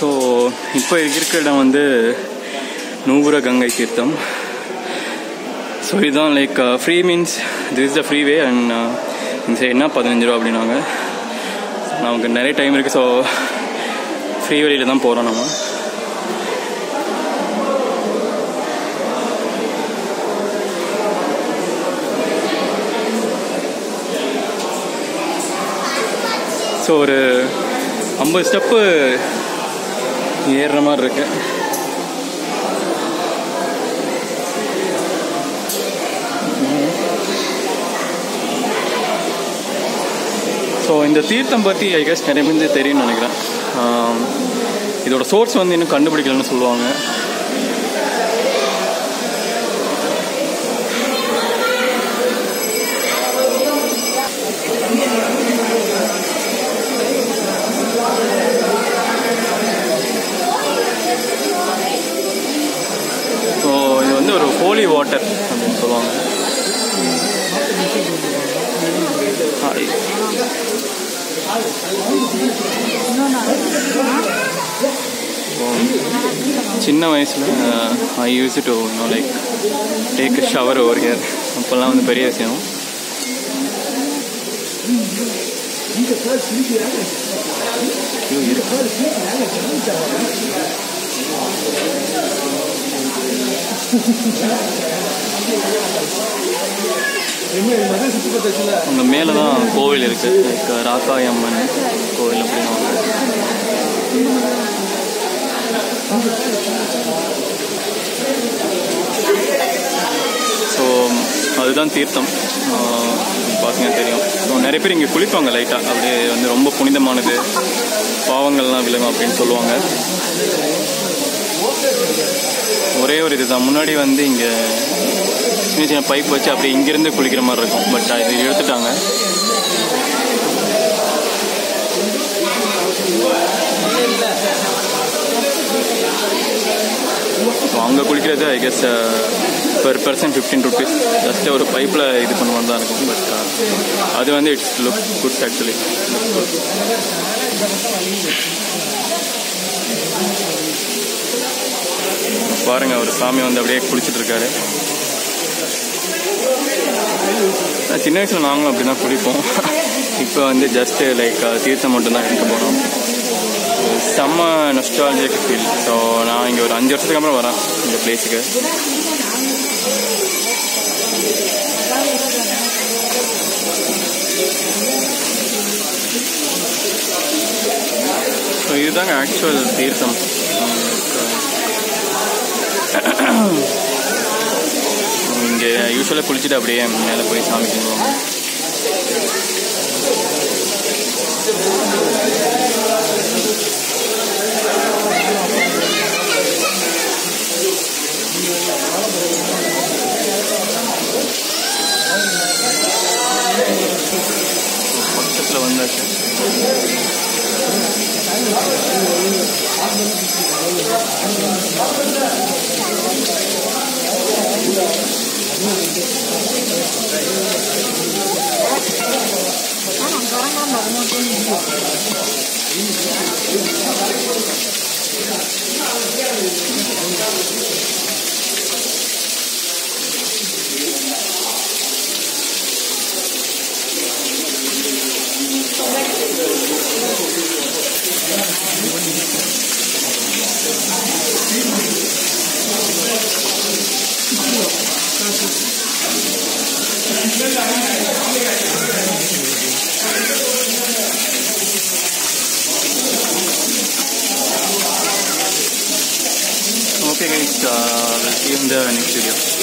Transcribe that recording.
So இப்போ இருக்கிற இடம் வந்து நூபுர கங்கை தீர்த்தம் ஸோ இதுதான் like free means this is the free way and இந்த சைடு என்ன பதினஞ்சு ரூபா அப்படின்னாங்க நமக்கு நிறைய டைம் இருக்குது ஸோ ஃப்ரீ வழியில் தான் போகிறோம் நம்ம ஸோ ஒரு ஐம்பது ஸ்டெப்பு ஏறுற மாதிரி இருக்கு ஸோ இந்த தீர்த்தம் பற்றி ஐ கெஸ் நிறைய பேருக்கு தெரியும்னு நினைக்கிறேன் ஆம், இதோட சோர்ஸ் வந்து இன்னும் கண்டுபிடிக்கலன்னு சொல்லுவாங்க ஸோ இது வந்து ஒரு ஹோலி வாட்டர் அப்படின்னு சொல்லுவாங்க ஹாய் சின்ன வயசில் I use to no like take shower over here அப்போல்லாம் வந்து பெரிய விஷயம் ஐயோ, இருக்கு. அங்கே மேலே தான் கோவில் இருக்குது லைக் ராக்காய் அம்மன் கோவில் அப்படின்னு ஸோ அதுதான் தீர்த்தம் ஆஹ் பார்த்தீங்கன்னா தெரியும் ஸோ நிறைய பேர் இங்கே குளிப்பாங்க லைட்டாக அப்படியே வந்து ரொம்ப புனிதமானது பாவங்கள்லாம் விழுகும் அப்படின்னு சொல்லுவாங்க ஒரே ஒரு இதுதான் முன்னாடி வந்து இங்கே சின்ன சின்ன பைப் வச்சு அப்படியே இங்கேருந்து குளிக்கிற மாதிரி இருக்கும் பட் இது எடுத்துட்டாங்க அங்கே குளிக்கிறது I guess per person fifteen rupees just ஒரு பைப்பில் இது பண்ண மாதிரி தான் இருக்கும் பட் அது வந்து இட்ஸ் லுக் குட் ஆக்சுவலி பாருங்க ஒரு சாமி வந்து அப்படியே குளிச்சுட்டு இருக்காரு நான் சின்ன வயசில் நாங்களும் அப்படி தான் குளிப்போம் இப்போ வந்து ஜஸ்ட்டு லைக் தீர்த்தம் மட்டும்தான் எடுக்க போகிறோம் செம்ம நொஸ்டாலஜிக் ஃபீல் ஸோ நான் இங்கே ஒரு அஞ்சு வருஷத்துக்கு அப்புறம் வரேன் இந்த பிளேஸுக்கு ஸோ இதுதாங்க ஆக்சுவல் தீர்த்தம் இங்கே யூஸ்வலாக குளிச்சுட்டு அப்படியே மேலே போய் சாமி கும்பிடுவாங்க பக்கத்தில் வந்தாச்சு Okay guys, uh, we'll see you in the next video.